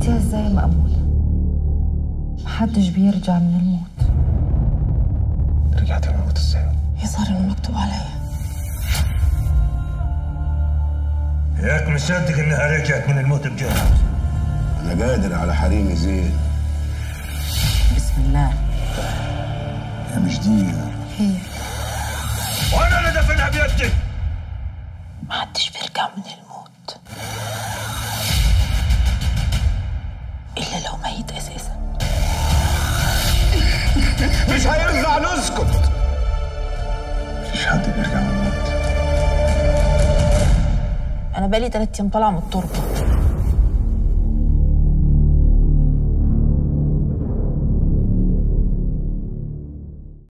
عرفتيها ازاي يا مأمونة؟ محدش بيرجع من الموت رجعت من الموت ازاي؟ يظهر انه مكتوب عليا ياك مصدق انها رجعت من الموت بجد انا قادر على حريمي زين بسم الله يا مش دي هي وانا اللي دفنها بيدي محدش بيرجع من الموت إلا لو ميت أساسا مش هينفع نسكت مفيش حد بيرجع من الموت أنا بقالي تلات أيام طالعة من التربة